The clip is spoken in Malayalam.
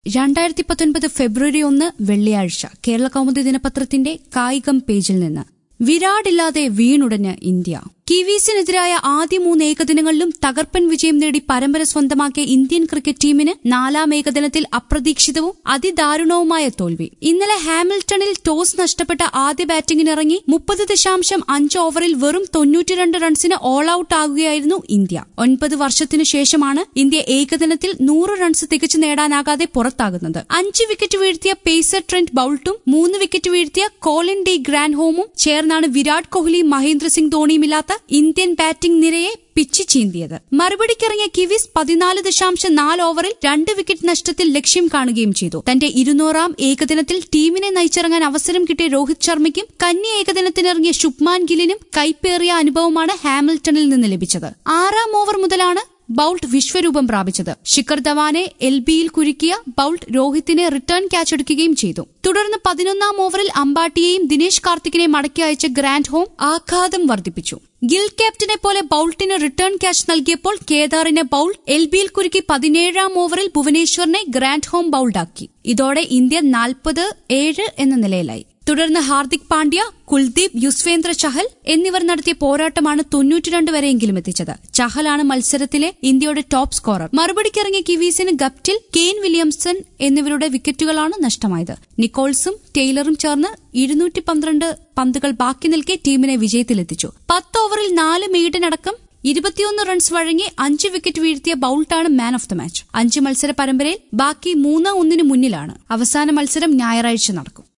രണ്ടായിരത്തി പത്തൊൻപത് ഫെബ്രുവരി ഒന്ന് വെള്ളിയാഴ്ച കേരള കൗമുദി ദിനപത്രത്തിന്റെ കായികം പേജിൽ നിന്ന് വിരാടില്ലാതെ വീണുടഞ്ഞ് ഇന്ത്യ കിവീസിനെതിരായ ആദ്യ മൂന്ന് ഏകദിനങ്ങളിലും തകർപ്പൻ വിജയം നേടി പരമ്പര സ്വന്തമാക്കിയ ഇന്ത്യൻ ക്രിക്കറ്റ് ടീമിന് നാലാം ഏകദിനത്തിൽ അപ്രതീക്ഷിതവും അതിദാരുണവുമായ തോൽവി ഇന്നലെ ഹാമിൽട്ടണിൽ ടോസ് നഷ്ടപ്പെട്ട ആദ്യ ബാറ്റിംഗിനിറങ്ങി മുപ്പത് ദശാംശം അഞ്ച് ഓവറിൽ വെറും തൊണ്ണൂറ്റിരണ്ട് റൺസിന് ഓൾ ഔട്ട് ആകുകയായിരുന്നു ഇന്ത്യ ഒൻപത് വർഷത്തിനു ശേഷമാണ് ഇന്ത്യ ഏകദിനത്തിൽ നൂറ് റൺസ് തികച്ചു നേടാനാകാതെ പുറത്താകുന്നത് അഞ്ച് വിക്കറ്റ് വീഴ്ത്തിയ പേസർ ട്രെന്റ് ബൌൾട്ടും മൂന്ന് വിക്കറ്റ് വീഴ്ത്തിയ കോളിൻ ഡി ഗ്രാൻഹോമും ചേർന്നാണ് വിരാട് കോഹ്ലി മഹേന്ദ്ര സിംഗ് ധോണിയുമില്ലാത്ത ഇന്ത്യൻ ബാറ്റിംഗ് നിരയെ പിച്ചു ചീന്തിയത് മറുപടിക്കിറങ്ങിയ കിവീസ് പതിനാല് ദശാംശം നാല് ഓവറിൽ രണ്ട് വിക്കറ്റ് നഷ്ടത്തിൽ ലക്ഷ്യം കാണുകയും ചെയ്തു തന്റെ ഇരുന്നൂറാം ഏകദിനത്തിൽ ടീമിനെ നയിച്ചിറങ്ങാൻ അവസരം കിട്ടിയ രോഹിത് ശർമ്മയ്ക്കും കന്നി ഏകദിനത്തിനിറങ്ങിയ ശുഭ്മാൻ ഗില്ലിനും കൈപ്പേറിയ അനുഭവമാണ് ഹാമിൽട്ടണിൽ നിന്ന് ലഭിച്ചത് ആറാം ഓവർ മുതലാണ് ബൌൾട്ട് വിശ്വരൂപം പ്രാപിച്ചത് ശിഖർ ധവാനെ എൽ ബിയിൽ കുരുക്കിയ ബൌൾട്ട് രോഹിത്തിനെ റിട്ടേൺ ക്യാച്ച് എടുക്കുകയും ചെയ്തു തുടർന്ന് പതിനൊന്നാം ഓവറിൽ അമ്പാട്ടിയെയും ദിനേശ് കാർത്തിക്കിനെ മടക്കി അയച്ച ഗ്രാൻഡ് ഹോം ആഘാതം വർദ്ധിപ്പിച്ചു ഗിൽ ക്യാപ്റ്റനെ പോലെ ബൌൾട്ടിന് റിട്ടേൺ ക്യാച്ച് നൽകിയപ്പോൾ കേദാറിനെ ബൌൾ എൽ ബിയിൽ കുരുക്കി പതിനേഴാം ഓവറിൽ ഭുവനേശ്വറിനെ ഗ്രാൻഡ് ഹോം ബൌൾഡാക്കി ഇതോടെ ഇന്ത്യ നാൽപ്പത് ഏഴ് എന്ന നിലയിലായി തുടർന്ന് ഹാർദിക് പാണ്ഡ്യ കുൽദീപ് യുസ്വേന്ദ്ര ചഹൽ എന്നിവർ നടത്തിയ പോരാട്ടമാണ് തൊണ്ണൂറ്റിരണ്ട് വരെയെങ്കിലും എത്തിച്ചത് ചഹലാണ് മത്സരത്തിലെ ഇന്ത്യയുടെ ടോപ്പ് സ്കോറർ മറുപടിക്കിറങ്ങിയ കിവീസിന് ഗപ്റ്റിൽ കെയ്ൻ വില്യംസൺ എന്നിവരുടെ വിക്കറ്റുകളാണ് നഷ്ടമായത് നിക്കോൾസും ടെയ്ലറും ചേർന്ന് ഇരുന്നൂറ്റി പന്ത്രണ്ട് പന്തുകൾ ബാക്കി നിൽക്കെ ടീമിനെ വിജയത്തിലെത്തിച്ചു പത്ത് ഓവറിൽ നാല് മെയ്ഡനടക്കം ഇരുപത്തിയൊന്ന് റൺസ് വഴങ്ങി അഞ്ച് വിക്കറ്റ് വീഴ്ത്തിയ ബൌൾട്ടാണ് മാൻ ഓഫ് ദ മാച്ച് അഞ്ച് മത്സര പരമ്പരയിൽ ബാക്കി മൂന്ന് ഒന്നിന് മുന്നിലാണ് അവസാന മത്സരം ഞായറാഴ്ച നടക്കും